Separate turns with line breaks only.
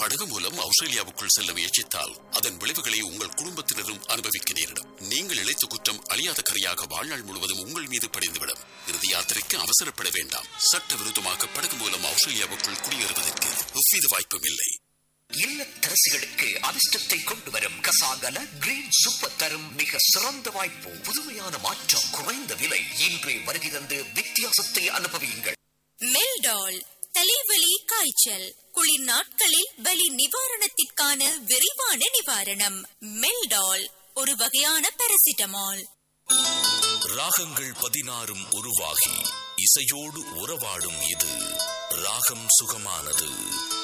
படகு மூலம் ஆஸ்திரேலியாவுக்குள் செல்ல முயற்சித்தால் அதன் விளைவுகளை உங்கள் குடும்பத்தினரும் அனுபவிக்க நேரிடும் நீங்கள் இழைத்த குற்றம் அழியாத கரையாக வாழ்நாள் முழுவதும் உங்கள் மீது படிந்துவிடும் இறுதி யாத்திரைக்கு அவசரப்பட வேண்டாம் சட்டவிரோதமாக படகு மூலம் ஆஸ்திரேலியாவுக்குள் குடியேறுவதற்கு எவ்வித வாய்ப்பும் இல்லை
இல்லத்தரசிகளுக்கு அதிர்ஷ்டத்தை கொண்டு வரும் கசாகல கிரீன் சூப்பர் தரும் மிக சிறந்த வாய்ப்பு புதுமையான மாற்றம் குறைந்த விலை இன்றே வருகை தந்து வித்தியாசத்தை அனுபவியுங்கள்
மெல்டால் தலைவலி காய்ச்சல் குளிர் நாட்களில் வலி நிவாரணத்திற்கான விரைவான நிவாரணம் மெல்டால் ஒரு வகையான பாராசிட்டமால்
ராகங்கள் பதினாறும் உருவாகி இசையோடு உறவாடும் இது ராகம் சுகமானது